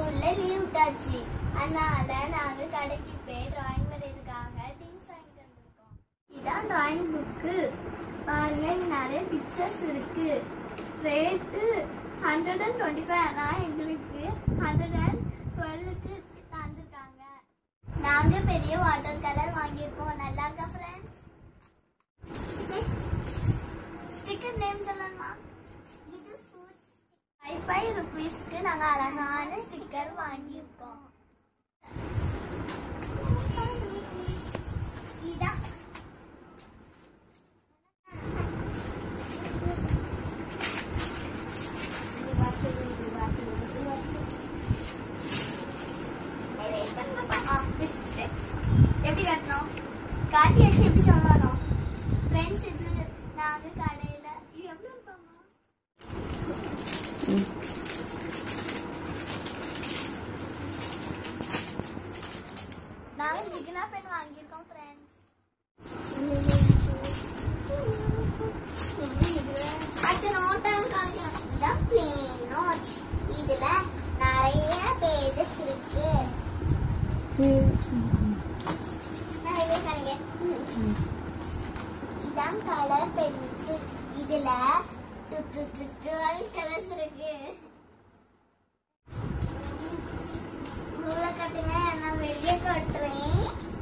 ஸ்கூல்ல லீவ் விட்டாச்சு அதனால நாங்க கடைக்கு போய் டிராயிங் வரையறதுக்காக திங்ஸ் வாங்கிட்டு வந்திருக்கோம் இதான் டிராயிங் புக்கு பாருங்க இங்க நிறைய பிக்சர்ஸ் இருக்கு rate hundred and twenty five ஆனால் எங்களுக்கு ஹண்ட்ரட் அண்ட் டுவெல்லுக்கு தந்திருக்காங்க நாங்க பெரிய வாட்டர் கலர் வாங்கியிருக்கோம் நல்லா இருக்கா ஃப்ரெண்ட்ஸ் ஸ்டிக்கர் நேம் சொல்லணுமா இது ஃப்ரூட்ஸ் ஃபைவ் ஃபைவ் ருபீஸ்க்கு நாங்க அழகான ஸ்டிக்கர் வாங்கியிருக்கோம் இதான் இது வாட்டர், இது வாட்டர், இது வாட்டர். wait பண்ணுங்கப்பா. ஆ, பிரிச்சுட்டேன். எப்படி கட்டணும் காட்டியாச்சு எப்படி சொல்லணும் ஃப்ரெண்ட்ஸ் இது நாங்க கடையில இது எவ்வளவு இருப்பாமா நாங்க ஜிகினா பென் வாங்கியிருக்கோம் ஃப்ரெண்ட்ஸ் அடுத்த நோட்டம் காமிக்கலாம் இதான் பிளேன் நோட் இதுல நிறைய பேஜஸ் இருக்கு நிறைய கணக்கு இதான் கலர் பென்சில் இதுல டுவெல் கலர்ஸ் இருக்கு உள்ள கட்டுங்க நான் வெளியே கட்டுறேன்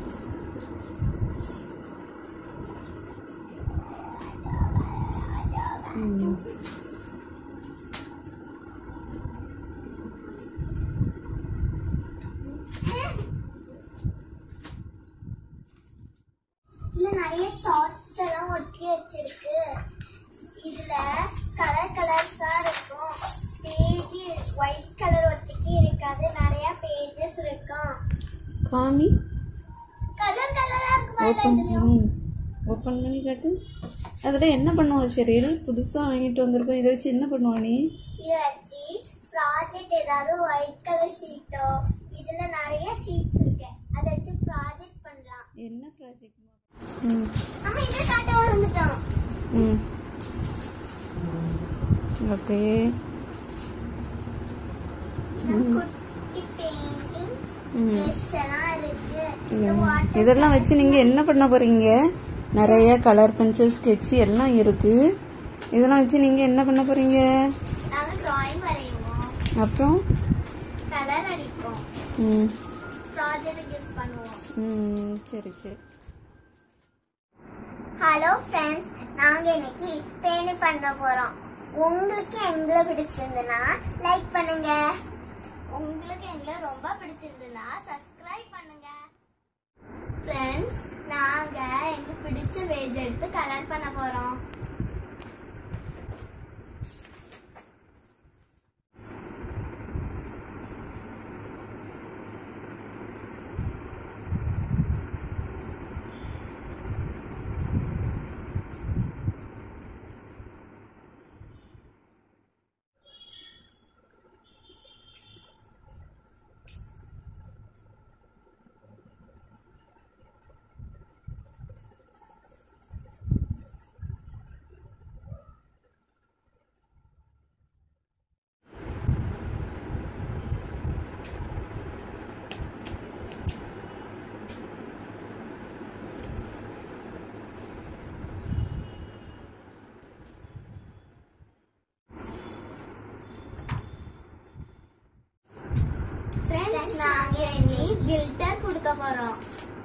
இதுல நிறைய சார்ட்ஸ் எல்லாம் ஒட்டி வச்சிருக்கு இதுல கலர் கலர்ஸா இருக்கும் பேஜ் ஒயிட் கலர் ஒட்டிக்கி இருக்காது நிறைய பேஜஸ் இருக்கும் காமி கலர் கலரா ஓப்பன் இருக்கும் ஓப்பன் பண்ணி காட்டு அதில் என்ன பண்ணுவோம் ஷெரீல் புதுசாக வாங்கிட்டு வந்திருக்கோம் இதை வச்சு என்ன பண்ணுவா நீ இத வச்சு ப்ராஜெக்ட் ஏதாவது ஒயிட் கலர் ஷீட்டோ இதுல நிறைய ஷீட்ஸ் இருக்கு அதை வச்சு ப்ராஜெக்ட் பண்ணலாம் என்ன ப்ராஜெக்ட் ம் நம்ம இதை காட்ட வந்துட்டோம் ம் ஓகே குட்டி பெயிண்டிங் ம் ப்ரெஷ் எல்லாம் இருக்கு இந்த ம். water இதெல்லாம் வச்சு நீங்கள் என்ன பண்ண போறீங்க நிறைய கலர் பென்சில் ஸ்கெட்ச் எல்லாம் இருக்கு இதெல்லாம் வச்சு நீங்கள் என்ன பண்ண போறீங்க நாங்க டிராயிங் வரைவோம் அப்புறம் கலர் அடிப்போம் ம் ப்ராஜெக்ட் யூஸ் பண்ணுவோம் ம் சரி சரி ஹலோ ஃப்ரெண்ட்ஸ் நாங்க இன்னைக்கு பேணி பண்ண போறோம் உங்களுக்கு எங்களை பிடிச்சிருந்துன்னா லைக் பண்ணுங்க உங்களுக்கு எங்களை ரொம்ப பிடிச்சிருந்துன்னா சப்ஸ்கிரைப் பண்ணுங்க ஃப்ரெண்ட்ஸ் நாங்க எங்களுக்கு பிடிச்ச வேஜ் எடுத்து கலர் பண்ண போறோம் ஃப்ரெண்ட்ஸ் நாங்க இனி கில்டர் கொடுக்க போறோம்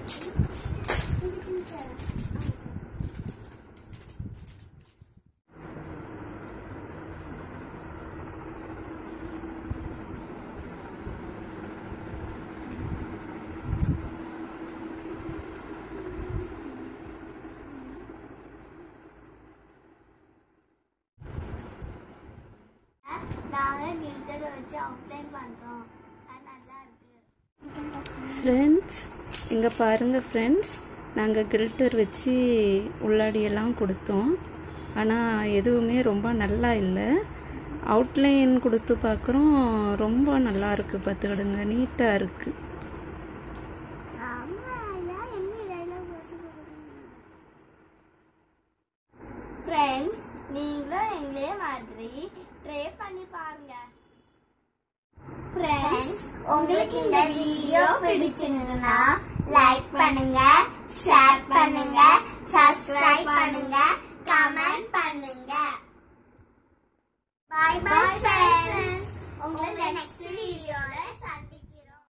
நாங்க கில்டர் வச்சு அவுட்லைன் பண்றோம் அது நல்லா இருக்கு ஃப்ரெண்ட்ஸ் இங்கே பாருங்கள் ஃப்ரெண்ட்ஸ் நாங்கள் கில்டர் வச்சு உள்ளாடியெல்லாம் கொடுத்தோம் ஆனால் எதுவுமே ரொம்ப நல்லா இல்லை அவுட்லைன் கொடுத்து பார்க்குறோம் ரொம்ப நல்லா இருக்குது பார்த்துக்கிடுங்க நீட்டாக இருக்குது ஃப்ரெண்ட்ஸ் நீங்களும் எங்களே மாதிரி ட்ரை பண்ணி பாருங்க ஃப்ரெண்ட்ஸ் உங்களுக்கு இந்த வீடியோ பிடிச்சிருந்ததுன்னா லைக் பண்ணுங்க ஷேர் பண்ணுங்க சப்ஸ்கிரைப் பண்ணுங்க கமெண்ட் பண்ணுங்க பாய் பாய்